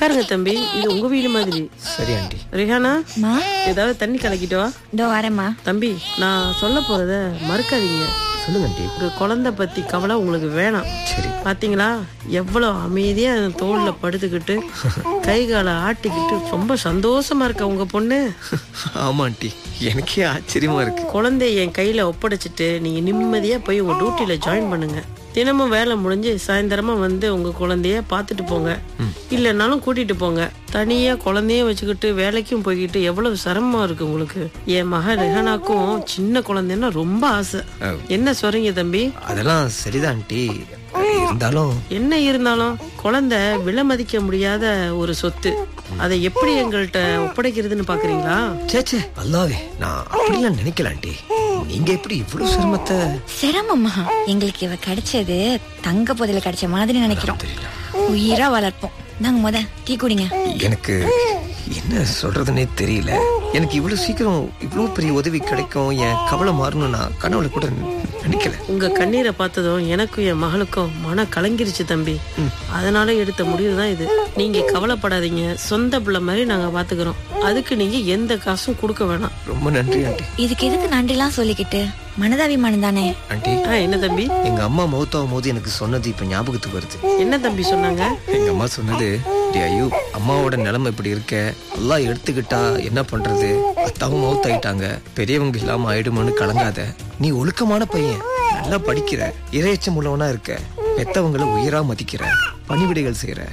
உட்காருங்க தம்பி இது உங்க வீடு மாதிரி சரி ஆண்டி ரிஹானா மா ஏதாவது தண்ணி கலக்கிட்டு வா இதோ வரேம்மா தம்பி நான் சொல்ல போறத மறுக்காதீங்க சொல்லுங்க ஆண்டி உங்க குழந்தை பத்தி கவலை உங்களுக்கு வேணாம் சரி பாத்தீங்களா எவ்வளவு அமைதியா அந்த தோல்ல படுத்துக்கிட்டு கை காலை ஆட்டிக்கிட்டு ரொம்ப சந்தோஷமா இருக்க உங்க பொண்ணு ஆமா ஆண்டி எனக்கே ஆச்சரியமா இருக்கு குழந்தைய என் கையில ஒப்படைச்சிட்டு நீங்க நிம்மதியா போய் உங்க டியூட்டில ஜாயின் பண்ணுங்க தினமும் வேலை முடிஞ்சு சாயந்தரமா வந்து உங்க குழந்தைய பாத்துட்டு போங்க இல்லைன்னாலும் கூட்டிட்டு போங்க தனியா குழந்தைய வச்சுக்கிட்டு வேலைக்கும் போய்கிட்டு எவ்வளவு சிரமமா இருக்கு உங்களுக்கு என் மக ரெஹனாக்கும் சின்ன குழந்தைன்னா ரொம்ப ஆசை என்ன சொல்றீங்க தம்பி அதெல்லாம் சரிதான் ஆண்டி இருந்தாலும் என்ன இருந்தாலும் குழந்தை விலைமதிக்க முடியாத ஒரு சொத்து அதை எப்படி எங்கள்கிட்ட ஒப்படைக்கிறதுன்னு பாக்குறீங்களா சேச்சே அல்லாவே நான் அப்படிலாம் நினைக்கல ஆண்டி நீங்க எப்படி இவ்வளவு சிரமத்தை சிரமம்மா எங்களுக்கு இவ கிடைச்சது தங்க புதையில கிடைச்ச மாதிரி நினைக்கிறோம் உயிரா வளர்ப்போம் நாங்க முத டீ குடிங்க எனக்கு என்ன சொல்றதுன்னே தெரியல எனக்கு இவ்வளவு சீக்கிரம் இவ்வளவு பெரிய உதவி கிடைக்கும் என் கவலை மாறணும் நான் கனவுல கூட நினைக்கல உங்க கண்ணீரை பார்த்ததும் எனக்கும் என் மகளுக்கும் மன கலங்கிருச்சு தம்பி அதனால எடுத்த முடிவு தான் இது நீங்க கவலைப்படாதீங்க சொந்த பிள்ளை மாதிரி நாங்க பாத்துக்கிறோம் அதுக்கு நீங்க எந்த காசும் கொடுக்க வேணாம் ரொம்ப நன்றி ஆண்டி இதுக்கு எதுக்கு நன்றிலாம் சொல்லிக்கிட்டு மனதாபிமானம் தானே ஆண்டி ஆ, என்ன தம்பி எங்க அம்மா மௌத்தாவும் போது எனக்கு சொன்னது இப்ப ஞாபகத்துக்கு வருது என்ன தம்பி சொன்னாங்க எங்க அம்மா சொன்னது "டேய் ஐயோ அம்மாவோட நிலைமை இப்படி இருக்க எல்லாம் எடுத்துக்கிட்டா என்ன பண்றது அத்தாவும் மவுத் ஆயிட்டாங்க பெரியவங்க இல்லாம ஆயிடுமோன்னு கலங்காத நீ ஒழுக்கமான பையன் நல்லா படிக்கிற இரையச்சம் உள்ளவனா இருக்க பெத்தவங்களை உயிரா மதிக்கிற பணிவிடைகள் செய்யற